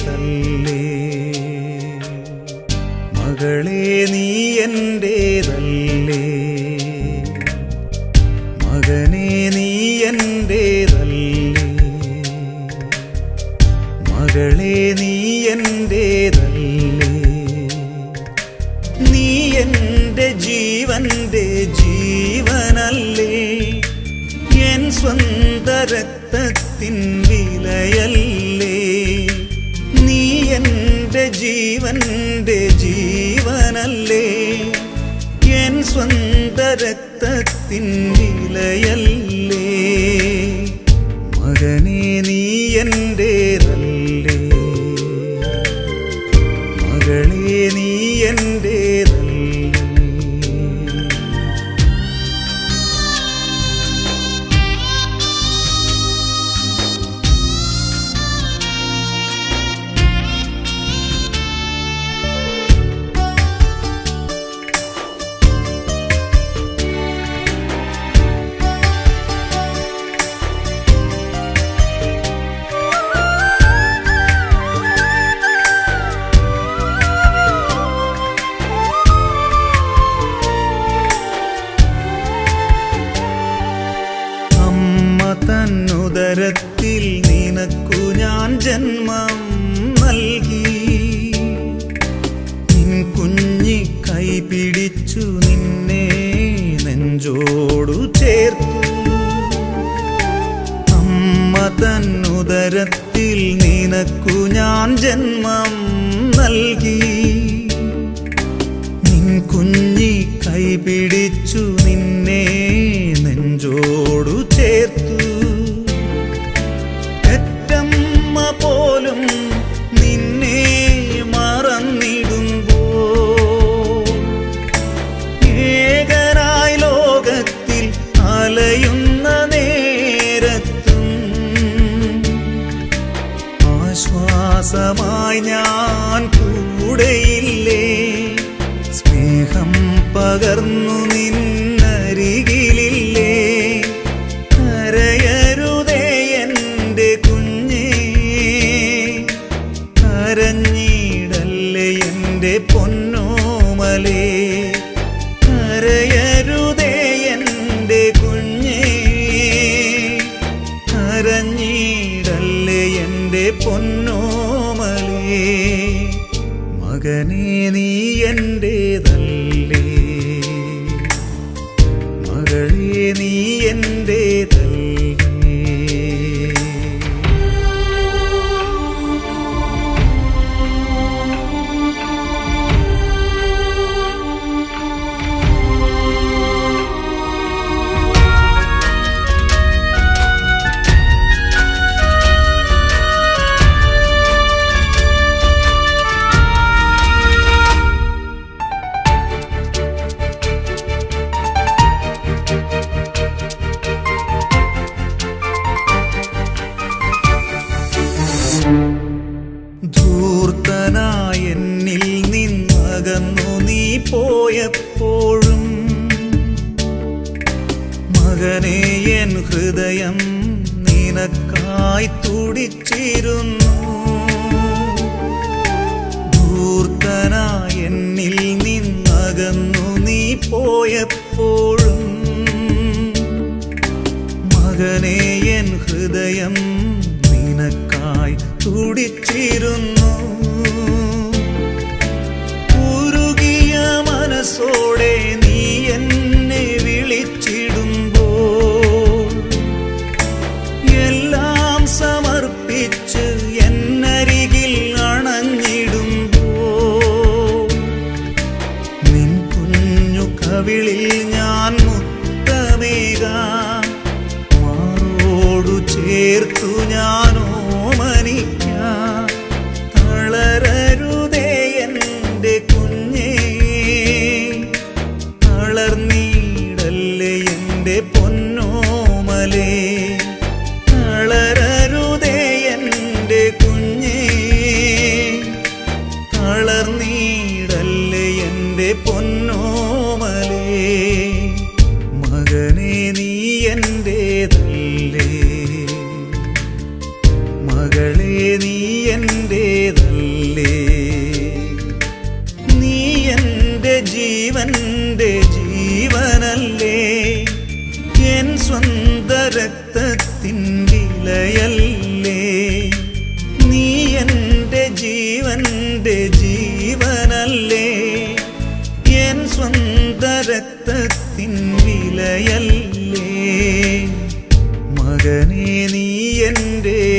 എന്റേതല്ലേ മകളെ നീ എന്റേതല്ലേ മകനെ നീ എന്റേതല്ലേ മകളെ നീ എന്റേതല്ലേ നീ എന്റെ ജീവന്റെ ജീവനല്ലേ എൻ സ്വന്ത രക്തത്തിൻ വിലയല്ലേ നീ എന്റെ ജീവന്റെ ജീവനല്ലേ എൻ സ്വന്ത രക്തത്തിൻ വിലയല്ലേ മകനെ നീ എന്റേതല്ലേ മകളെ നീ എന്റേതല്ലേ അമ്മ തന്നുദരത്തിൽ നിനക്കു ഞാൻ ജന്മം നൽകി നിൻ കുഞ്ഞി കൈ പിടിച്ചു നിന്നെ നെഞ്ചോടു ചേർത്തു അമ്മ തന്നുദരത്തിൽ നിനക്കു ഞാൻ ജന്മം നൽകി നിൻ കുഞ്ഞി കൈ പിടിച്ചു നിന്നെ നെഞ്ചോടു ചേർത്തു പെറ്റമ്മ പോലും നിന്നെ മറന്നിടുമ്പോ ഏകനായി ലോകത്തിൽ അലയുന്ന നേരത്തും ആശ്വാസമായി ഞാൻ കൂടെയില്ലേ സ്നേഹം പകർന്നു നിന്നരികിലില്ലേ കരയരുതേ എൻ്റെ കുഞ്ഞേ കരഞ്ഞിടല്ലേ എൻ്റെ പൊന്നോമലേ കരയരുതേ എൻ്റെ കുഞ്ഞേ കരഞ്ഞിടല്ലേ എൻ്റെ പൊന്നോമലേ മകനെ നീ എന്റേതല്ലേ മകളെ നീ എന്റേതല്ലേ ധൂർത്തനായ എന്നിൽ നിന്നകന്നു നീ പോയപ്പോഴും മകനെ എൻ ഹൃദയം നിനക്കായി തുടിച്ചിരുന്നു ധൂർത്തനായ എന്നിൽ നിന്നകന്നു നീ പോയപ്പോഴും മകനെ എൻ ഹൃദയം നിനക്കായി തുടിച്ചിരുന്നു ഉരുകിയ മനസ്സോടെ നീ എന്നെ വിളിച്ചിടുമ്പോൾ എല്ലാം സമർപ്പിച്ച് എന്നരികിൽ അണഞ്ഞിടുമ്പോൾ നിൻ കുഞ്ഞു കവിളിൽ ഞാൻ മുത്തമേകാം മാറോടു ചേർത്തു ഞാനോ മനിക്കാം തളരരുതേ എൻ്റെ കുഞ്ഞേ രക്തത്തിൻ വിലയല്ലേ മകനെ നീ എൻ്റെ